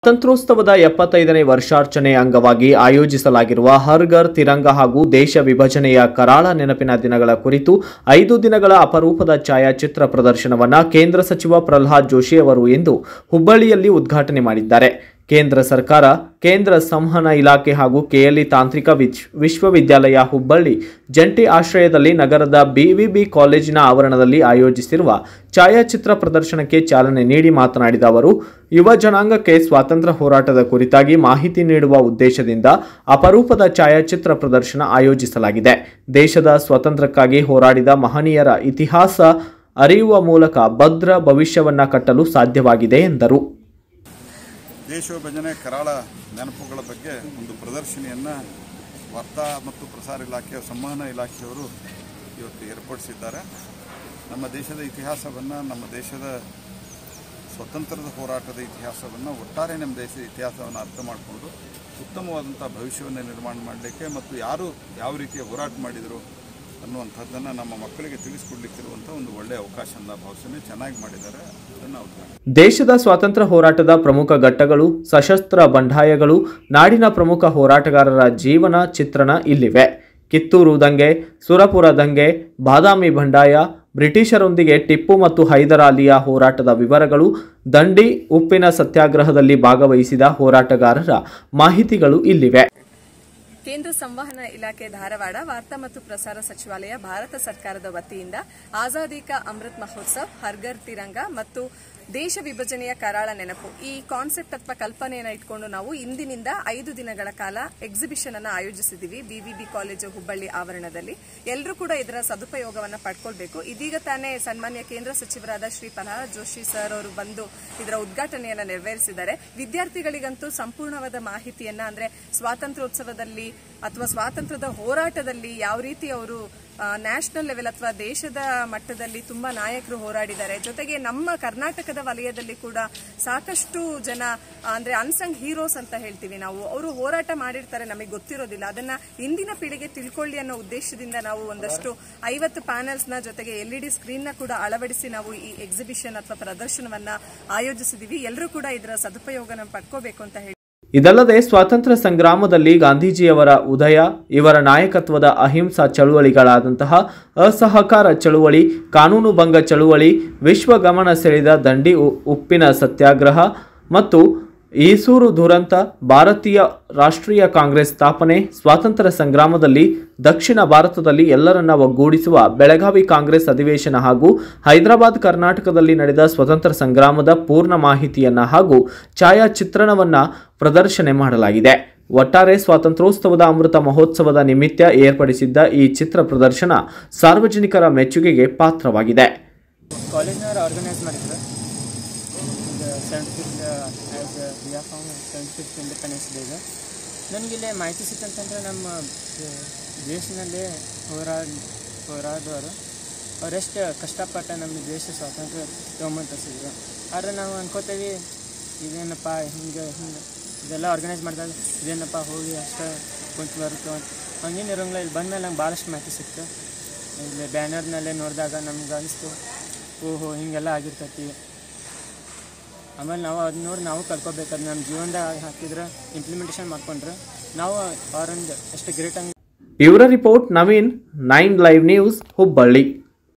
ಸ್ವಾತಂತ್ರ್ಯೋತ್ಸವದ ಎಪ್ಪತ್ತೈದನೇ ವರ್ಷಾಚರಣೆ ಅಂಗವಾಗಿ ಆಯೋಜಿಸಲಾಗಿರುವ ಹರ್ ಘರ್ ತಿರಂಗ ಹಾಗೂ ದೇಶ ವಿಭಜನೆಯ ಕರಾಳ ನೆನಪಿನ ದಿನಗಳ ಕುರಿತು ಐದು ದಿನಗಳ ಅಪರೂಪದ ಛಾಯಾಚಿತ್ರ ಪ್ರದರ್ಶನವನ್ನು ಕೇಂದ್ರ ಸಚಿವ ಪ್ರಹ್ಲಾದ್ ಜೋಶಿ ಅವರು ಇಂದು ಹುಬ್ಬಳ್ಳಿಯಲ್ಲಿ ಉದ್ಘಾಟನೆ ಮಾಡಿದ್ದಾರೆ ಕೇಂದ್ರ ಸರ್ಕಾರ ಕೇಂದ್ರ ಸಂವಹನ ಇಲಾಖೆ ಹಾಗೂ ಕೆಎಲ್ಇ ತಾಂತ್ರಿಕ ವಿಚ್- ವಿಶ್ವವಿದ್ಯಾಲಯ ಹುಬ್ಬಳ್ಳಿ ಜಂಟಿ ಆಶ್ರಯದಲ್ಲಿ ನಗರದ ಬಿವಿಬಿ ಕಾಲೇಜಿನ ಆವರಣದಲ್ಲಿ ಆಯೋಜಿಸಿರುವ ಛಾಯಾಚಿತ್ರ ಪ್ರದರ್ಶನಕ್ಕೆ ಚಾಲನೆ ನೀಡಿ ಮಾತನಾಡಿದ ಅವರು ಯುವ ಜನಾಂಗಕ್ಕೆ ಸ್ವಾತಂತ್ರ್ಯ ಹೋರಾಟದ ಕುರಿತಾಗಿ ಮಾಹಿತಿ ನೀಡುವ ಉದ್ದೇಶದಿಂದ ಅಪರೂಪದ ಛಾಯಾಚಿತ್ರ ಪ್ರದರ್ಶನ ಆಯೋಜಿಸಲಾಗಿದೆ ದೇಶದ ಸ್ವಾತಂತ್ರ್ಯಕ್ಕಾಗಿ ಹೋರಾಡಿದ ಮಹನೀಯರ ಇತಿಹಾಸ ಅರಿಯುವ ಮೂಲಕ ಭದ್ರ ಭವಿಷ್ಯವನ್ನ ಕಟ್ಟಲು ಸಾಧ್ಯವಾಗಿದೆ ಎಂದರು ದೇಶ ವಿಭಜನೆ ಕರಾಳ ನೆನಪುಗಳ ಬಗ್ಗೆ ಒಂದು ಪ್ರದರ್ಶನಿಯನ್ನು ವಾರ್ತಾ ಮತ್ತು ಪ್ರಸಾರ ಇಲಾಖೆಯ ಸಂವಹನ ಇಲಾಖೆಯವರು ಇವತ್ತು ಏರ್ಪಡಿಸಿದ್ದಾರೆ ನಮ್ಮ ದೇಶದ ಇತಿಹಾಸವನ್ನು ನಮ್ಮ ದೇಶದ ಸ್ವತಂತ್ರದ ಹೋರಾಟದ ಇತಿಹಾಸವನ್ನು ಒಟ್ಟಾರೆ ನಮ್ಮ ದೇಶದ ಇತಿಹಾಸವನ್ನು ಅರ್ಥ ಮಾಡಿಕೊಂಡು ಉತ್ತಮವಾದಂಥ ಭವಿಷ್ಯವನ್ನು ನಿರ್ಮಾಣ ಮಾಡಲಿಕ್ಕೆ ಮತ್ತು ಯಾರು ಯಾವ ರೀತಿಯ ಹೋರಾಟ ಮಾಡಿದರು ಅನ್ನುವಂಥದ್ದನ್ನು ನಮ್ಮ ಮಕ್ಕಳಿಗೆ ತಿಳಿಸ್ಕೊಡ್ಲಿಕ್ಕಿರುವಂಥ ಒಂದು ಒಳ್ಳೆಯ ಅವಕಾಶ ಅಂತ ಭಾವಿಸ್ತೇನೆ ಚೆನ್ನಾಗಿ ಮಾಡಿದ್ದಾರೆ ಅದನ್ನು ಉದ್ಘಾಟನೆ ದೇಶದ ಸ್ವಾತಂತ್ರ್ಯ ಹೋರಾಟದ ಪ್ರಮುಖ ಘಟ್ಟಗಳು ಸಶಸ್ತ್ರ ಬಂಡಾಯಗಳು ನಾಡಿನ ಪ್ರಮುಖ ಹೋರಾಟಗಾರರ ಜೀವನ ಚಿತ್ರಣ ಇಲ್ಲಿವೆ ಕಿತ್ತೂರು ದಂಗೆ ಸುರಪುರ ದಂಗೆ ಬಾದಾಮಿ ಬಂಡಾಯ ಬ್ರಿಟಿಷರೊಂದಿಗೆ ಟಿಪ್ಪು ಮತ್ತು ಹೈದರಾಲಿಯ ಹೋರಾಟದ ವಿವರಗಳು ದಂಡಿ ಉಪ್ಪಿನ ಸತ್ಯಾಗ್ರಹದಲ್ಲಿ ಭಾಗವಹಿಸಿದ ಹೋರಾಟಗಾರರ ಮಾಹಿತಿಗಳು ಇಲ್ಲಿವೆ ಕೇಂದ್ರ ಸಂವಹನ ಇಲಾಖೆ ಧಾರವಾಡ ವಾರ್ತಾ ಮತ್ತು ಪ್ರಸಾರ ಸಚಿವಾಲಯ ಭಾರತ ಸರ್ಕಾರದ ವತಿಯಿಂದ ಆಜಾದಿ ಕಾ ಅಮೃತ್ ಮಹೋತ್ಸವ್ ಹರ್ಗರ್ ತಿರಂಗ ಮತ್ತು ದೇಶ ವಿಭಜನೆಯ ಕರಾಳ ನೆನಪು ಈ ಕಾನ್ಸೆಪ್ಟ್ ಅಥವಾ ಕಲ್ಪನೆಯನ್ನು ಇಟ್ಕೊಂಡು ನಾವು ಇಂದಿನಿಂದ ಐದು ದಿನಗಳ ಕಾಲ ಎಕ್ಸಿಬಿಷನ್ ಅನ್ನು ಆಯೋಜಿಸಿದ್ದೀವಿ ಬಿವಿಬಿ ಕಾಲೇಜು ಹುಬ್ಬಳ್ಳಿ ಆವರಣದಲ್ಲಿ ಎಲ್ಲರೂ ಕೂಡ ಇದರ ಸದುಪಯೋಗವನ್ನು ಪಡ್ಕೊಳ್ಬೇಕು ಇದೀಗ ತಾನೇ ಸನ್ಮಾನ್ಯ ಕೇಂದ್ರ ಸಚಿವರಾದ ಶ್ರೀ ಪ್ರಹ್ಲಾದ್ ಜೋಶಿ ಸರ್ ಅವರು ಬಂದು ಇದರ ಉದ್ಘಾಟನೆಯನ್ನು ನೆರವೇರಿಸಿದ್ದಾರೆ ವಿದ್ಯಾರ್ಥಿಗಳಿಗಂತೂ ಸಂಪೂರ್ಣವಾದ ಮಾಹಿತಿಯನ್ನ ಅಂದ್ರೆ ಸ್ವಾತಂತ್ರ್ಯೋತ್ಸವದಲ್ಲಿ ಅಥವಾ ಸ್ವಾತಂತ್ರ್ಯದ ಹೋರಾಟದಲ್ಲಿ ಯಾವ ರೀತಿ ಅವರು ನ್ಯಾಷನಲ್ ಲೆವೆಲ್ ಅಥವಾ ದೇಶದ ಮಟ್ಟದಲ್ಲಿ ತುಂಬಾ ನಾಯಕರು ಹೋರಾಡಿದ್ದಾರೆ ಜೊತೆಗೆ ನಮ್ಮ ಕರ್ನಾಟಕದ ವಲಯದಲ್ಲಿ ಕೂಡ ಸಾಕಷ್ಟು ಜನ ಆ, ಅಂದ್ರೆ ಅನ್ಸಂಗ್ ಹೀರೋಸ್ ಅಂತ ಹೇಳ್ತೀವಿ ನಾವು ಅವರು ಹೋರಾಟ ಮಾಡಿರ್ತಾರೆ ನಮಗೆ ಗೊತ್ತಿರೋದಿಲ್ಲ ಅದನ್ನ ಇಂದಿನ ಪೀಳಿಗೆ ತಿಳ್ಕೊಳ್ಳಿ ಅನ್ನೋ ಉದ್ದೇಶದಿಂದ ನಾವು ಒಂದಷ್ಟು ಐವತ್ತು ಪ್ಯಾನೆಲ್ಸ್ ನ ಜೊತೆಗೆ ಎಲ್ ಇ ಡಿ ಸ್ಕ್ರೀನ್ ನ ಕೂಡ ಅಳವಡಿಸಿ ನಾವು ಈ ಎಕ್ಸಿಬಿಷನ್ ಅಥವಾ ಪ್ರದರ್ಶನವನ್ನ ಆಯೋಜಿಸಿದೀವಿ ಎಲ್ಲರೂ ಕೂಡ ಇದರ ಸದುಪಯೋಗನ ಪಡ್ಕೋಬೇಕು ಅಂತ ಹೇಳಿ ಇದಲ್ಲದೆ ಸ್ವಾತಂತ್ರ್ಯ ಸಂಗ್ರಾಮದಲ್ಲಿ ಗಾಂಧೀಜಿಯವರ ಉದಯ ಇವರ ನಾಯಕತ್ವದ ಅಹಿಂಸಾ ಚಳುವಳಿಗಳಾದಂತಹ ಅಸಹಕಾರ ಚಳುವಳಿ ಕಾನೂನು ಭಂಗ ಚಳುವಳಿ ವಿಶ್ವ ಗಮನ ಸೆಳೆದ ದಂಡಿ ಉ- ಉಪ್ಪಿನ ಸತ್ಯಾಗ್ರಹ ಮತ್ತು ಈಸೂರು ದುರಂತ ಭಾರತೀಯ ರಾಷ್ಟ್ರೀಯ ಕಾಂಗ್ರೆಸ್ ಸ್ಥಾಪನೆ ಸ್ವಾತಂತ್ರ್ಯ ಸಂಗ್ರಾಮದಲ್ಲಿ ದಕ್ಷಿಣ ಭಾರತದಲ್ಲಿ ಎಲ್ಲರನ್ನ ಒಗ್ಗೂಡಿಸುವ ಬೆಳಗಾವಿ ಕಾಂಗ್ರೆಸ್ ಅಧಿವೇಶನ ಹಾಗೂ ಹೈದರಾಬಾದ್ ಕರ್ನಾಟಕದಲ್ಲಿ ನಡೆದ ಸ್ವತಂತ್ರ ಸಂಗ್ರಾಮದ ಪೂರ್ಣ ಮಾಹಿತಿಯನ್ನ ಹಾಗೂ ಛಾಯಾಚಿತ್ರಣವನ್ನ ಪ್ರದರ್ಶನ ಮಾಡಲಾಗಿದೆ ಒಟ್ಟಾರೆ ಸ್ವಾತಂತ್ರ್ಯೋತ್ಸವದ ಅಮೃತ ಮಹೋತ್ಸವದ ನಿಮಿತ್ತ ಏರ್ಪಡಿಸಿದ್ದ ಈ ಚಿತ್ರ ಪ್ರದರ್ಶನ ಸಾರ್ವಜನಿಕರ ಮೆಚ್ಚುಗೆಗೆ ಪಾತ್ರವಾಗಿದೆ ಕಾಲೇಜ್ನವ್ರು ಆರ್ಗನೈಸ್ ಮಾಡಿದ್ರು seventy fifth as we are form seventy fifth independence ಡೇಗೆ ನನಗಿಲ್ಲಿ ಮಾಹಿತಿ ಸಿಕ್ಕಂತಂದ್ರೆ ನಮ್ಮ ದೇ- ದೇಶದಲ್ಲಿ ಹೋರಾಡ ಹೋರಾಡೋರು ಅವರೆಷ್ಟು ಕಷ್ಟಪಟ್ಟ ನಮ್ಮ ದೇಶ ಸ್ವಾತಂತ್ರ್ಯ ತೊಗೊಂಬಂತಿದ್ರು ಆದ್ರೆ ನಾವು ಅನ್ಕೋತೇವೆ ಇದೇನಪ್ಪ ಹಿಂಗೆ ಹಿಂಗೆ ಇದೆಲ್ಲ ಆರ್ಗನೈಸ್ ಮಾಡಿದಾಗ ಇದೇನಪ್ಪ ಹೋಗಿ ಅಷ್ಟೇ ಕುಂತು ಬರುತ್ತೋ ಅಂತ ಹಂಗೇನು ಇರೋಂಗಿಲ್ಲ ಇಲ್ಲಿ ಬಂದಮೇಲೆ ನಂಗೆ ಭಾಳಷ್ಟು ಮಾಹಿತಿ ಸಿಕ್ತು ಇಲ್ಲಿ ಬ್ಯಾನರ್ನಲ್ಲೇ ನೋಡಿದಾಗ ನಮ್ಗೆ ಅನಿಸ್ತು ಓಹೋ ಹಿಂಗೆಲ್ಲ ಆಗಿರ್ತೈತಿ ಆಮೇಲೆ ನಾವು ಅದನ್ನ ನೋಡಿ ನಾವು ಕಲ್ಕೋಬೇಕು ಅದು ನಮ್ಮ ಜೀವನದಾಗ ಹಾಕಿದ್ರೆ ಇಂಪ್ಲಿಮೆಂಟೇಷನ್ ಮಾಡ್ಕೊಂಡ್ರೆ ನಾವು ಅವರೊಂದು ಎಷ್ಟು ಗ್ರೇಟ್ ಹಂಗೆ bureau report Naveen nine live news Hubballi